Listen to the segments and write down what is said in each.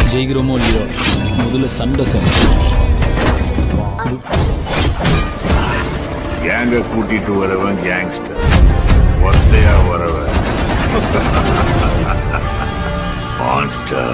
ஜெயிக்கிறோமோ இல்லையோ முதல்ல சண்டை சார் கேங்க கூட்டிட்டு வரவன் கேங்ஸ்டர் ஒத்தையா வரவன் monster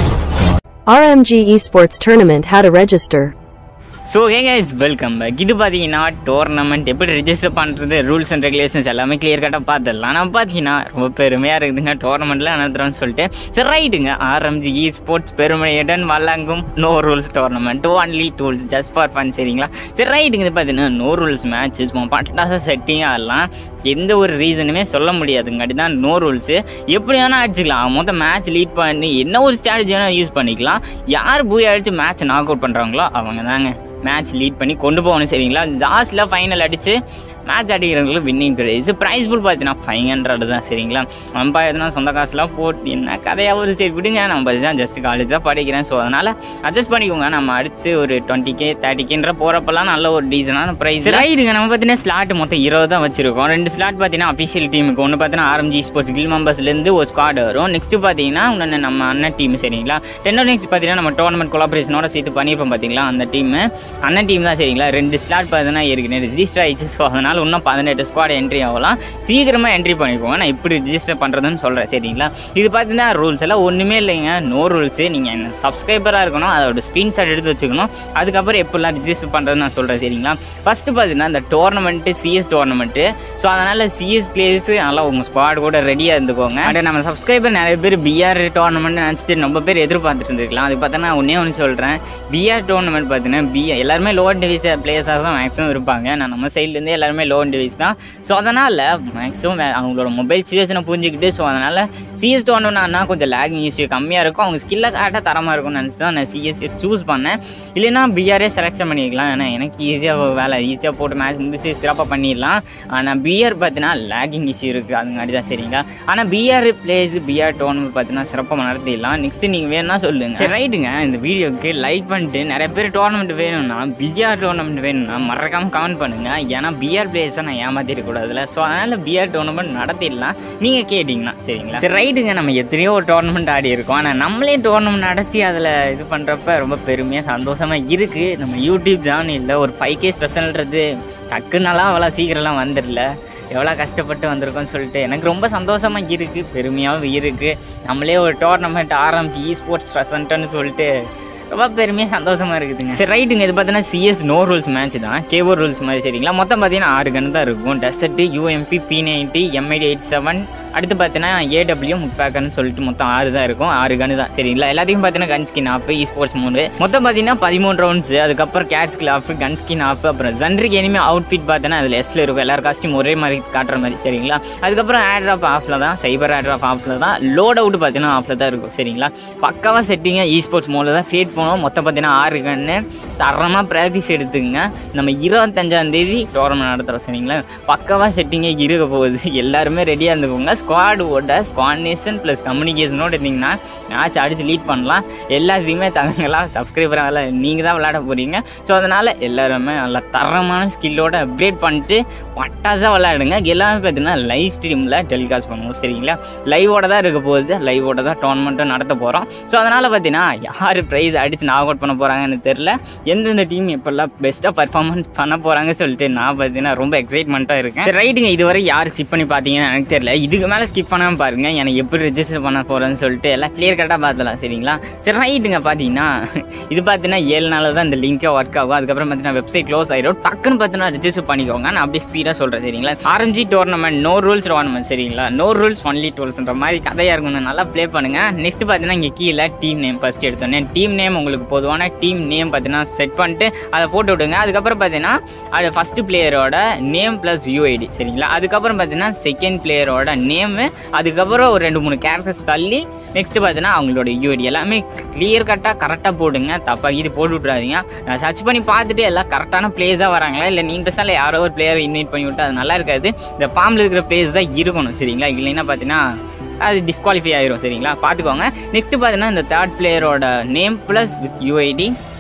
RMG Esports Tournament How to Register so hey guys welcome back இது பார்த்தீங்கன்னா டோர்னமெண்ட் எப்படி ரெஜிஸ்டர் பண்ணுறது ரூல்ஸ் அண்ட் ரெகுலேஷன்ஸ் எல்லாமே கிளியர் கட்டாக பார்த்துடலாம் ஆனால் பார்த்தீங்கன்னா ரொம்ப பெருமையாக இருக்குதுங்க டோர்னமெண்ட்டில் நடத்துகிறோன்னு சொல்லிட்டு சரி ரைட்டுங்க ஆர்எம்ஜி இ ஸ்போர்ட்ஸ் பெருமையுடன் வழங்கும் no rules tournament only tools just for fun சரிங்களா சரி ரைட்டுங்க இது பார்த்தீங்கன்னா நோ ரூல்ஸ் மேட்சஸ் பட்டாசா செட்டிங் ஆடலாம் எந்த ஒரு ரீசனுமே சொல்ல முடியாதுங்காட்டி தான் நோ ரூல்ஸு எப்படி வேணால் அடிச்சுக்கலாம் மொத்தம் மேட்ச் லீட் பண்ணி என்ன ஒரு ஸ்ட்ராட்டஜி வேணால் யூஸ் பண்ணிக்கலாம் யார் பூய் அடித்து மேட்ச் நாக் அவுட் பண்ணுறாங்களோ அவங்க தாங்க மேட்ச் லீட் பண்ணி கொண்டு போகணும் சரிங்களா லாஸ்ட்டில் ஃபைனல் அடித்து மேட்ச் அடிக்கிறவங்களுக்கு வின்னிங் ப்ரைஸ் ப்ரைஸ் புல் பார்த்தீங்கன்னா ஃபைவ் ஹண்ட்ரட் தான் சரிங்களா நம்ம எதுனா சொந்த காசுலாம் போட்டு என்ன கதையாக ஒரு சரி விடுங்க நம்ம தான் ஜஸ்ட் காலேஜ் தான் படிக்கிறேன் ஸோ அதனால் அட்ஜஸ்ட் பண்ணிக்கோங்க நம்ம அடுத்து ஒரு டுவெண்ட்டி கே தேர்ட்டி கேன்ற போகிறப்பெல்லாம் நல்ல ஒரு டீசனான ப்ரைஸ் ரைடுங்க நம்ம பார்த்தீங்கன்னா ஸ்லாட் மொத்தம் இருபது தான் வச்சிருக்கோம் ரெண்டு ஸ்லாட் பார்த்தீங்கன்னா அஃபிஷியல் டீமுக்கு ஒன்று பார்த்தீங்கன்னா ஆர்எம்ஜி ஸ்போர்ட்ஸ் கில் மெம்பர்ஸ்லேருந்து ஒரு ஸ்குவாட் வரும் நெக்ஸ்ட் பார்த்தீங்கன்னா இன்னொன்று நம்ம அண்ணன் டீம் சரிங்களா டென்னோ நெக்ஸ்ட் பார்த்தீங்கன்னா நம்ம டோர்னமெண்ட் கொலாபரேஷனோட சேர்த்து பண்ணியிருப்போம் பார்த்தீங்களா அந்த டீம் அண்ணன் டீம் தான் சரிங்களா ரெண்டு ஸ்லாட் பார்த்தீங்கன்னா ஏற்கனவே ரிஜிஸ்டர் ஆயிடுச்சு ஸோ அதனால் இன்னும் பதினெட்டு ஸ்குவாட் என்ட்ரி ஆகலாம் சீக்கிரமாக என்ட்ரி பண்ணிக்கோங்க நான் எப்படி ரிஜிஸ்டர் பண்ணுறதுன்னு சொல்கிறேன் சரிங்களா இது பார்த்தீங்கன்னா ரூல்ஸ் எல்லாம் ஒன்றுமே இல்லைங்க நோ ரூல்ஸு நீங்கள் என்ன சப்ஸ்கிரைபராக இருக்கணும் அதோட ஸ்க்ரீன்ஷாட் எடுத்து வச்சுக்கணும் அதுக்கப்புறம் எப்படிலாம் ரிஜிஸ்டர் பண்ணுறதுன்னு நான் சொல்கிறேன் சரிங்களா ஃபஸ்ட்டு பார்த்தீங்கன்னா இந்த டோர்னமெண்ட்டு சிஎஸ் டோர்னமெண்ட்டு ஸோ அதனால் சிஎஸ் பிளேயர்ஸு நல்லா உங்கள் ஸ்குவாட் கூட ரெடியாக இருந்துக்கோங்க அண்ட் நம்ம சப்ஸ்கிரைபர் நிறைய பேர் பிஆர் டோர்னமெண்ட் நினச்சிட்டு ரொம்ப பேர் எதிர்பார்த்துட்டு இருந்திருக்கலாம் அது பார்த்தா நான் ஒன்றே ஒன்று சொல்கிறேன் பிஆர் டோர்னமெண்ட் பார்த்தீங்கன்னா பி எல்லாருமே லோ டிவைஸ் பிளேயர்ஸாக தான் மேக்ஸிமம் இருப்பாங்க நான் நம்ம சைட்லேருந்து எல்லாருமே லோ டிவைஸ் தான் ஸோ அதனால் மேக்ஸிமம் அவங்களோட மொபைல் சுச்சுவேஷனை புரிஞ்சுக்கிட்டு ஸோ அதனால் சிஎஸ் டோர்னமெண்ட்னா கொஞ்சம் லேகிங் இஷ்யூ கம்மியாக இருக்கும் அவங்க ஸ்கில்லை கரெக்டாக தரமாக இருக்கும்னு நினச்சி தான் நான் சிஎஸ் சூஸ் பண்ணேன் இல்லைன்னா பிஆரே செலெக்ஷன் பண்ணிக்கலாம் ஏன்னா எனக்கு ஈஸியாக வேலை ஈஸியாக போட்டு மேட்ச் முடிச்சு சிறப்பாக பண்ணிடலாம் ஆனால் பிஆர் பார்த்தீங்கன்னா லேகிங் இஷ்யூ இருக்குது அதுங்காடி தான் சரிங்களா ஆனால் பிஆர் பிளேஸ் பிஆர் டோர்னமெண்ட் பார்த்தீங்கன்னா சிறப்பாக நடத்திடலாம் நெக்ஸ்ட்டு நீங்கள் வேணும்னா சொல்லுங்கள் சரி ரைட்டுங்க இந்த வீடியோக்கு லைக் பண்ணிட்டு நிறைய பேர் டோர்னமெண்ட் வேணும்னா பிஆர் டோர்னமெண்ட் வேணும்னா மறக்காமல் கமெண்ட் பண்ணுங்கள் ஏன்னா பிஆர் பிளேயர்ஸை நான் ஏமாற்றிடக்கூடாதுல ஸோ அதனால் பிஆர் டோர்னமெண்ட் நடத்திடலாம் நீங்கள் கேட்டிங்கன்னா சரிங்களா சரி ரைட்டுங்க நம்ம எத்தனையோ ஒரு டோர்னமெண்ட் ஆடி இருக்கோம் ஆனால் நம்மளே டோர்னமெண்ட் நடத்தி அதில் இது பண்ணுறப்ப ரொம்ப பெருமையாக சந்தோஷமாக இருக்குது நம்ம யூடியூப் சேனலில் ஒரு ஃபைவ் கே ஸ்பெஷல்ன்றது டக்குனாலாம் அவ்வளோ சீக்கிரம்லாம் வந்துடல எவ்வளோ கஷ்டப்பட்டு வந்திருக்கோம்னு சொல்லிட்டு எனக்கு ரொம்ப சந்தோஷமாக இருக்குது பெருமையாகவும் இருக்குது நம்மளே ஒரு டோர்னமெண்ட் ஆரம்பிச்சு இ ஸ்போர்ட்ஸ் ப்ரெசன்ட்டுன்னு சொல்லிட்டு ரொம்ப பெருமையாக சந்தோஷமாக இருக்குதுங்க சரி ரைட்டுங்க இது பார்த்தீங்கன்னா சிஎஸ் நோ ரூல்ஸ் மேட்ச் தான் கேஓ ரூல்ஸ் மாதிரி சரிங்களா மொத்தம் பார்த்தீங்கன்னா ஆறு கன் தான் இருக்கும் desert UMP P ninety MID eight seven அடுத்து பார்த்தீங்கன்னா ஏடபிள்யூ முட்பேக்கர்னு சொல்லிட்டு மொத்தம் ஆறு தான் இருக்கும் ஆறு கன்று தான் சரிங்களா எல்லாத்தையும் பார்த்தீங்கன்னா gun skin off esports மூணு மொத்தம் பார்த்தீங்கன்னா பதிமூணு ரவுண்ட்ஸ் அதுக்கப்புறம் கேட் skill off gun skin off அப்புறம் ஜன்ரிக் எனிமே அவுட்ஃபிட் பார்த்தீங்கன்னா அதில் எஸ்ல இருக்கும் எல்லார் காஸ்ட்யூம் ஒரே மாதிரி காட்டுற மாதிரி சரிங்களா அதுக்கப்புறம் ஆட் ஆஃப் ஆஃபில் தான் சைபர் ஆட் ஆஃப் ஆஃபில் தான் லோட் அவுட் பார்த்தீங்கன்னா ஆஃபில் தான் இருக்கும் சரிங்களா பக்காவாக செட்டிங்காக இ ஸ்போர்ட்ஸ் மோடில் தான் க்ரியேட் பண்ணுவோம் மொத்தம் பார்த்தீங்கன்னா ஆறு கன்று தரமாக ப்ராக்டிஸ் எடுத்துங்க நம்ம இருபத்தஞ்சாம் தேதி டோர்னமெண்ட் நடத்துகிறோம் சரிங்களா பக்காவாக செட்டிங்கே இருக்க போகுது எல்லாருமே ரெடியாக இருந்துக்கோங்க ஸ்குவாடோட ஸ்குவாட்னேஷன் ப்ளஸ் கம்யூனிகேஷனோட இருந்தீங்கன்னா மேட்ச் அடித்து லீட் பண்ணலாம் எல்லாத்தையுமே தங்கலாம் சப்ஸ்கிரைபராக நீங்கள் தான் விளையாட போகிறீங்க ஸோ அதனால் எல்லாருமே நல்லா தரமான ஸ்கில்லோட அப்கிரேட் பண்ணிட்டு பட்டாசாக விளையாடுங்க எல்லாமே பார்த்தீங்கன்னா லைவ் ஸ்ட்ரீமில் டெலிகாஸ்ட் பண்ணுவோம் சரிங்களா லைவோட தான் இருக்க போகுது லைவோட தான் டோர்னமெண்ட்டும் நடத்த போகிறோம் ஸோ அதனால் பார்த்தீங்கன்னா யார் ப்ரைஸ் அடித்து நாக் அவுட் பண்ண போகிறாங்கன்னு தெரில எந்தெந்த டீம் எப்பெல்லாம் பெஸ்ட்டாக பர்ஃபார்மன்ஸ் பண்ண போகிறாங்க சொல்லிட்டு நான் பார்த்தீங்கன்னா ரொம்ப எக்ஸைட்மெண்ட்டாக இருக்கேன் சரி ரைட்டுங்க இதுவரை யார் ஸ்கிப் பண்ணி பார்த்தீங்கன்னு எனக்கு தெரியல இதுக்கு மேலே ஸ்கிப் பண்ணாமல் பாருங்க எனக்கு எப்படி ரெஜிஸ்டர் பண்ண போகிறேன்னு சொல்லிட்டு எல்லாம் கிளியர் கட்டாக பார்த்தலாம் சரிங்களா சரி ரைட்டுங்க பார்த்தீங்கன்னா இது பார்த்தீங்கன்னா ஏழு நாள் தான் இந்த லிங்கே ஒர்க் ஆகும் அதுக்கப்புறம் பார்த்தீங்கன்னா வெப்சைட் க்ளோஸ் ஆயிடும் டக்குன்னு பார்த்தீங்கன்னா ரெஜிஸ்டர் பண்ணிக்கோங்க நான் அப்படியே ஸ்பீடாக சொல்கிறேன் சரிங்களா RMG tournament no rules tournament சரிங்களா நோ ரூல்ஸ் ஒன்லி டூல்ஸ்ன்ற மாதிரி கதையாக இருக்கும் நல்லா ப்ளே பண்ணுங்க நெக்ஸ்ட் பார்த்தீங்கன்னா இங்கே கீழே டீம் நேம் ஃபஸ்ட் எடுத்தோன்னே டீம் நேம் உங்களுக்கு பொதுவான டீம் நேம் பார்த்தீங்கன்னா செட் பண்ணிட்டு அதை போட்டு விடுங்க அதுக்கப்புறம் பார்த்தீங்கன்னா அது ஃபஸ்ட்டு பிளேயரோட நேம் ப்ளஸ் யூஐடி சரிங்களா அதுக்கப்புறம் பார்த்தீங்கன்னா செகண்ட் பிளேயரோட நேமு அதுக்கப்புறம் ஒரு ரெண்டு மூணு கேரக்டர்ஸ் தள்ளி நெக்ஸ்ட் பார்த்தீங்கன்னா அவங்களோட யூஐடி எல்லாமே கிளியர் கட்டாக கரெக்டாக போடுங்க தப்பாக இது போட்டு விட்றாதீங்க நான் சர்ச் பண்ணி பார்த்துட்டு எல்லாம் கரெக்டான பிளேஸாக வராங்களா இல்லை நீங்கள் பெருசாக யாரோ ஒரு பிளேயர் இன்வைட் பண்ணி விட்டு அது நல்லா இருக்காது இந்த ஃபார்மில் இருக்கிற பிளேஸ் தான் இருக்கணும் சரிங்களா இல்லைன்னா பார்த்தீங்கன்னா அது டிஸ்குவாலிஃபை ஆயிரும் சரிங்களா பார்த்துக்கோங்க நெக்ஸ்ட் பார்த்தீங்கன்னா இந்த தேர்ட் பிளேயரோட நேம் ப்ளஸ் வித் யூஐடி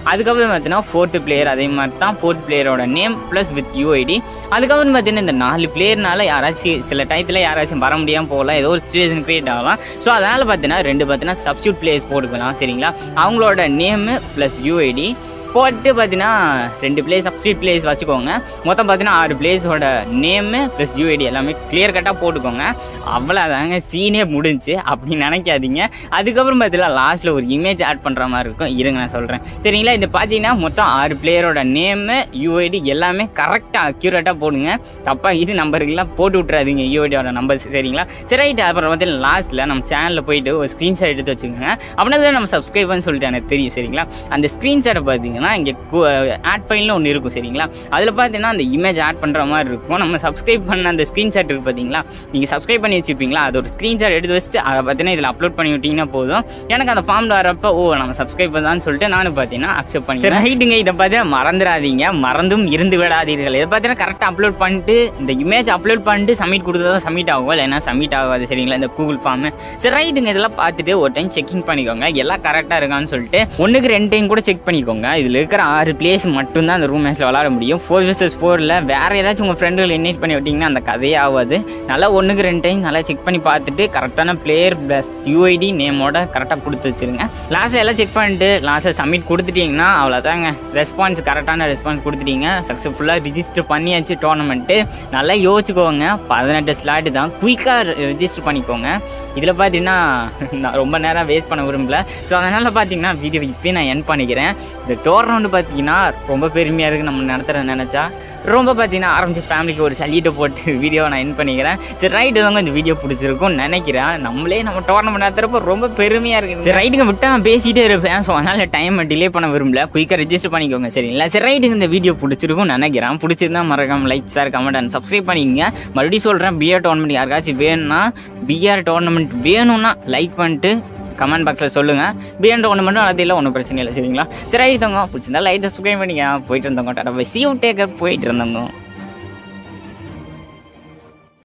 அதுக்கப்புறம் பார்த்தீங்கன்னா ஃபோர்த்து பிளேயர் அதே மாதிரி தான் ஃபோர்த் பிளேயரோட நேம் ப்ளஸ் வித் யூஐடி அதுக்கப்புறம் பார்த்தீங்கன்னா இந்த நாலு பிளேயர்னால யாராச்சும் சில டயத்தில் யாராச்சும் வர முடியாமல் போகலாம் ஏதோ ஒரு சுச்சுவேஷன் கிரியேட் ஆகலாம் ஸோ அதனால் பார்த்தீங்கன்னா ரெண்டு பார்த்தீங்கன்னா சப்ஸ்டியூட் பிளேயர்ஸ் போட்டுக்கலாம் சரிங்களா அவங்களோட நேமு ப்ளஸ் யூஐடி போட்டு பார்த்தீங்கன்னா ரெண்டு பிளேஸ் சப்ஸ்டியூட் பிளேஸ் வச்சுக்கோங்க மொத்தம் பார்த்தீங்கன்னா ஆறு பிளேஸோட நேமு ப்ளஸ் யூஐடி எல்லாமே கிளியர் கட்டாக போட்டுக்கோங்க அவ்வளோதாங்க சீனே முடிஞ்சு அப்படின்னு நினைக்காதீங்க அதுக்கப்புறம் பார்த்தீங்கன்னா லாஸ்ட்டில் ஒரு இமேஜ் ஆட் பண்ணுற மாதிரி இருக்கும் இருங்க நான் சொல்கிறேன் சரிங்களா இது பார்த்தீங்கன்னா மொத்தம் ஆறு பிளேயரோட நேமு யூஐடி எல்லாமே கரெக்டாக அக்யூரேட்டாக போடுங்க தப்பாக இது நம்பருக்கெல்லாம் போட்டு விட்றாதீங்க யூஐடியோட நம்பர்ஸ் சரிங்களா சரி ரைட் அப்புறம் வந்து லாஸ்ட்டில் நம்ம சேனலில் போயிட்டு ஒரு ஸ்க்ரீன்ஷாட் எடுத்து வச்சுக்கோங்க அப்படின்னா நம்ம சப்ஸ்கிரைபர்னு சொல்லிட்டு எனக்கு தெரியும் சரிங்களா அந்த ஸ்க்ரீன்ஷாட்டை பார்த்தீங்கன்னா இங்கே ஆட் ஃபைல்னு ஒன்று இருக்கும் சரிங்களா அதில் பார்த்தீங்கன்னா அந்த இமேஜ் ஆட் பண்ணுற மாதிரி இருக்கும் நம்ம சப்ஸ்கிரைப் பண்ண அந்த ஸ்க்ரீன்ஷாட் இருக்குது பார்த்தீங்களா நீங்கள் சப்ஸ்கிரைப் பண்ணி வச்சுப்பீங்களா அது ஒரு ஸ்க்ரீன்ஷாட் எடுத்து வச்சுட்டு அதை பார்த்தீங்கன்னா இதில் அப்லோட் பண்ணி விட்டிங்கன்னா போதும் எனக்கு அந்த ஃபார்மில் வரப்போ ஓ நம்ம சப்ஸ்கிரைப் தான் சொல்லிட்டு நானும் பார்த்தீங்கன்னா அக்செப்ட் பண்ணி சரி ரைட்டுங்க இதை பார்த்தீங்கன்னா மறந்துடாதீங்க மறந்தும் இருந்து விடாதீர்கள் இதை பார்த்தீங்கன்னா கரெக்டாக அப்லோட் பண்ணிட்டு இந்த இமேஜ் அப்லோட் பண்ணிட்டு சப்மிட் கொடுத்தா தான் சப்மிட் ஆகும் இல்லைன்னா சப்மிட் ஆகாது சரிங்களா இந்த கூகுள் ஃபார்மு சரி ரைட்டுங்க இதெல்லாம் பார்த்துட்டு ஒரு டைம் செக்கிங் பண்ணிக்கோங்க எல்லாம் கரெக்டாக இருக்கான்னு சொல்லிட்டு ஒன்றுக்கு ரெண்டு டைம் கூட செக் பண்ணிக்கோங்க இதில் இருக்கிற ஆறு பிளேஸ் மட்டும்தான் அந்த ரூம் மேட்ச்சில் விளாட முடியும் ஃபோர் vs ஃபோரில் வேறு ஏதாச்சும் உங்கள் ஃப்ரெண்டுகள் இன்வைட் பண்ணி விட்டிங்கன்னா அந்த கதையே ஆகாது நல்லா ஒன்றுக்கு ரெண்டு டைம் நல்லா செக் பண்ணி பார்த்துட்டு கரெக்டான பிளேயர் ப்ளஸ் யூஐடி நேமோட கரெக்டாக கொடுத்து வச்சுருங்க லாஸ்ட்டில் எல்லாம் செக் பண்ணிட்டு லாஸ்ட்டில் சப்மிட் கொடுத்துட்டிங்கன்னா அவ்வளோதாங்க ரெஸ்பான்ஸ் கரெக்டான ரெஸ்பான்ஸ் கொடுத்துட்டீங்க சக்ஸஸ்ஃபுல்லாக ரிஜிஸ்டர் பண்ணியாச்சு டோர்னமெண்ட்டு நல்லா யோசிச்சுக்கோங்க பதினெட்டு ஸ்லாட்டு தான் குயிக்காக ரிஜிஸ்டர் பண்ணிக்கோங்க இதில் பார்த்தீங்கன்னா நான் ரொம்ப நேரம் வேஸ்ட் பண்ண விரும்பல ஸோ அதனால் பார்த்தீங்கன்னா வீடியோ இப்போயே நான் என் பண்ணிக்கிறேன் இந்த டோர்னமெண்ட் பார்த்தீங்கன்னா ரொம்ப பெருமையாக இருக்குது நம்ம நடத்துகிறத நினச்சா ரொம்ப பார்த்தீங்கன்னா ஆரம்பிச்ச ஃபேமிலிக்கு ஒரு சல்யூட்டை போட்டு வீடியோவை நான் என் பண்ணிக்கிறேன் சரி ரைட்டு தாங்க இந்த வீடியோ பிடிச்சிருக்கும்னு நினைக்கிறேன் நம்மளே நம்ம டோர்னமெண்ட் நடத்துகிறப்போ ரொம்ப பெருமையாக இருக்குது சரி ரைட்டுங்க விட்டா நான் பேசிகிட்டே இருப்பேன் ஸோ அதனால் டைம் டிலே பண்ண விரும்பல குயிக்காக ரெஜிஸ்டர் பண்ணிக்கோங்க சரிங்களா சரி ரைட்டுங்க இந்த வீடியோ பிடிச்சிருக்கும்னு நினைக்கிறேன் பிடிச்சிருந்தா மறக்காம like share comment and subscribe பண்ணிக்கங்க மறுபடியும் சொல்கிறேன் பிஆர் டோர்னமெண்ட் யாருக்காச்சும் வேணும்னா பிஆர் டோர்னமெண்ட் வேணும்னா லைக் பண்ணிட்டு கமெண்ட் பாக்ஸில் சொல்லுங்கள் பிஎன் ஒன்று மட்டும் அது இல்லை ஒன்றும் பிரச்சனை இல்லை சரிங்களா சரி ஆகிட்டவங்க பிடிச்சிருந்தா லைட் சப்ஸ்கிரைப் பண்ணிக்க போயிட்டு இருந்தவங்க டாடா பை சி டேக்கர் போயிட்டு இருந்தவங்க